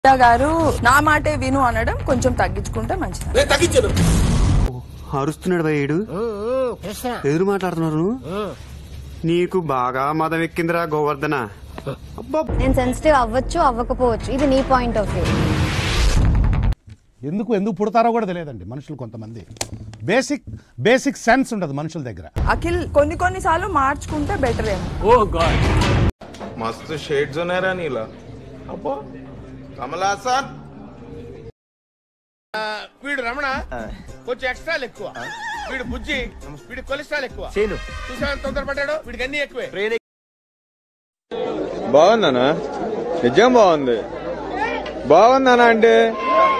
సునీత గారు నా మాటే విను అనడం కొంచెం తగ్గించుకుంటే మంచిది నేను తగ్గించాను అరుస్తున్నాడు భయ్యుడు ఎదురు మాట్లాడుతున్నారు నువ్వు? నీకు బాగా మదం ఎక్కిందిరా గోవర్ధన అబ్బా నేను సెన్సిటివ్ అవ్వచ్చు అవ్వకపోవచ్చు ఇది నీ పాయింట్ ఆఫ్ వ్యూ ఎందుకు ఎందుకు పుడతారో కూడా తెలియదండి మనుషులు కొంతమంది బేసిక్ బేసిక్ సెన్స్ ఉండదు మనుషుల దగ్గర అఖిల్ కొన్ని కొన్ని సార్లు మార్చుకుంటే బెటర్ ఏమో ఓ గాడ్ मस्त शेड्स होणार नीला अप्पा कमला असा వీడు రమణ కొంచెం ఎక్స్ట్రాలు ఎక్కువ వీడు బుజ్జి వీడి కొలెస్ట్రాల్ ఎక్కువ చూసా తొందరపడ్డాడు వీడికి అన్ని ఎక్కువే బాగుందనా నిజం బాగుంది బాగుందనా అంటే